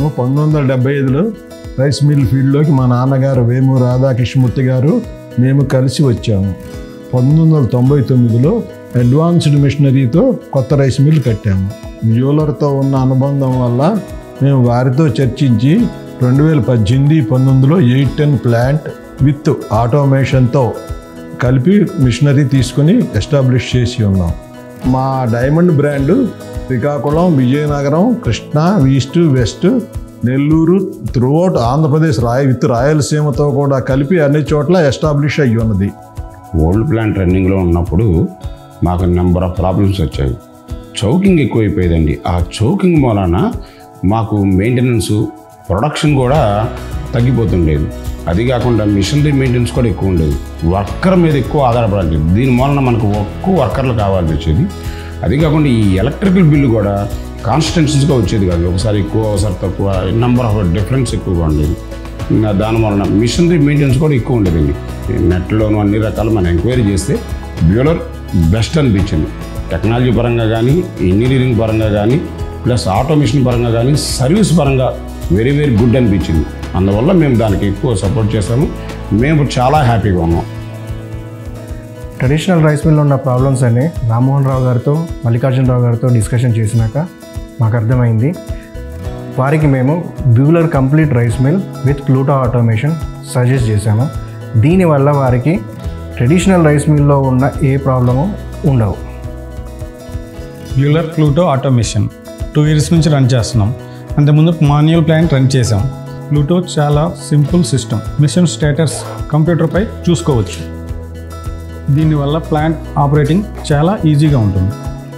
మేము పంతొమ్మిది వందల డెబ్బై ఐదులో రైస్ మిల్ ఫీల్డ్లోకి మా నాన్నగారు వేము రాధాకృష్ణమూర్తి గారు మేము కలిసి వచ్చాము పంతొమ్మిది వందల తొంభై తొమ్మిదిలో అడ్వాన్స్డ్ మిషనరీతో కొత్త రైస్ మిల్ కట్టాము మ్యూలర్తో ఉన్న అనుబంధం వల్ల మేము వారితో చర్చించి రెండు వేల పద్దెనిమిది పంతొమ్మిదిలో ఎయిట్ టెన్ ప్లాంట్ విత్ ఆటోమేషన్తో కలిపి మిషనరీ తీసుకుని ఎస్టాబ్లిష్ చేసి ఉన్నాం మా diamond brand Srikakulam Vizianagaram Krishna east west Nellore throughout Andhra Pradesh రాయ విత్ రాయలసీమతో కూడా కలిపి అన్ని చోట్ల ఎస్టాబ్లిష్ అయ్యి ఉన్నది ఓల్డ్ ప్లాంట్ రన్నింగ్లో ఉన్నప్పుడు మాకు నెంబర్ ఆఫ్ ప్రాబ్లమ్స్ వచ్చాయి చౌకింగ్ ఎక్కువైపోయేదండి ఆ చౌకింగ్ మూలాన మాకు మెయింటెనెన్స్ ప్రొడక్షన్ కూడా తగ్గిపోతుండేది అది కాకుండా మిషనరీ మెయింటెనెన్స్ కూడా ఎక్కువ ఉండేది వర్కర్ మీద ఎక్కువ ఆధారపడాలి దీని మూలన మనకు ఎక్కువ వర్కర్లు కావాల్సి వచ్చేది అది కాకుండా ఈ ఎలక్ట్రికల్ బిల్లు కూడా కాన్స్టెన్సీస్గా వచ్చేది కాదు ఒకసారి ఎక్కువ ఒకసారి తక్కువ నెంబర్ ఆఫ్ డిఫరెన్స్ ఎక్కువగా ఉండేది ఇంకా దాని వలన మిషనరీ మెయింటెనెన్స్ కూడా ఎక్కువ ఉండేదండి నెట్లోను అన్ని రకాలు మనం ఎంక్వైరీ చేస్తే బ్యూలర్ బెస్ట్ అనిపించింది టెక్నాలజీ పరంగా కానీ ఇంజనీరింగ్ పరంగా కానీ ప్లస్ ఆటోమేషన్ పరంగా కానీ సర్వీస్ పరంగా వెరీ వెరీ గుడ్ అనిపించింది అందువల్ల మేము దానికి ఎక్కువ సపోర్ట్ చేస్తాము మేము చాలా హ్యాపీగా ఉన్నాం ట్రెడిషనల్ రైస్ మిల్లో ఉన్న ప్రాబ్లమ్స్ అన్ని రామ్మోహన్ రావు గారితో మల్లికార్జునరావు గారితో డిస్కషన్ చేసినాక మాకు అర్థమైంది వారికి మేము Buhler complete rice mill with Pluto automation suggest చేశాము దీనివల్ల వారికి ట్రెడిషనల్ రైస్ మిల్లో ఉన్న ఏ ప్రాబ్లము ఉండవు Buhler Pluto automation two years నుంచి రన్ చేస్తున్నాం అంతకుముందు మాన్యువల్ ప్లాంట్ రన్ చేసాం ప్లూటో చాలా సింపుల్ సిస్టమ్ మిషన్ స్టేటస్ కంప్యూటర్పై చూసుకోవచ్చు దీనివల్ల ప్లాంట్ ఆపరేటింగ్ చాలా ఈజీగా ఉంటుంది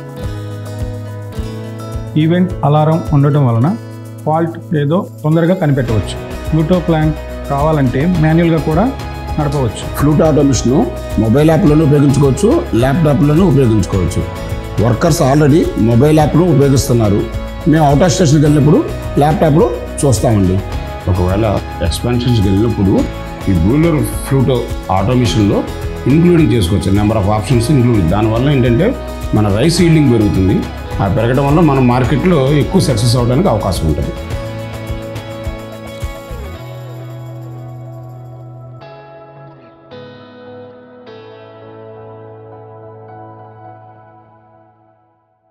ఈవెంట్ అలారం ఉండటం వలన ఫాల్ట్ ఏదో తొందరగా కనిపెట్టవచ్చు ప్లూటో ప్లాంట్ కావాలంటే మాన్యువల్గా కూడా నడపవచ్చు ఫ్లూట్ ఆటోమేషన్ మొబైల్ యాప్లోనూ ఉపయోగించుకోవచ్చు ల్యాప్టాప్లోనూ ఉపయోగించుకోవచ్చు వర్కర్స్ ఆల్రెడీ మొబైల్ యాప్ను ఉపయోగిస్తున్నారు మేము అవుట్ ఆఫ్ స్టేషన్కి వెళ్ళినప్పుడు ల్యాప్టాప్లో చూస్తామండి ఒకవేళ ఎక్స్పాన్షన్స్కి వెళ్ళినప్పుడు ఈ బూలర్ ఫ్లూట్ ఆటోమేషన్లో ఇంక్లూడింగ్ చేసుకోవచ్చు నెంబర్ ఆఫ్ ఆప్షన్స్ ఇంక్లూడ్ దానివల్ల ఏంటంటే మన రైస్ ఈల్డింగ్ పెరుగుతుంది ఆ పెరగడం వల్ల మన మార్కెట్లో ఎక్కువ సక్సెస్ అవడానికి అవకాశం ఉంటుంది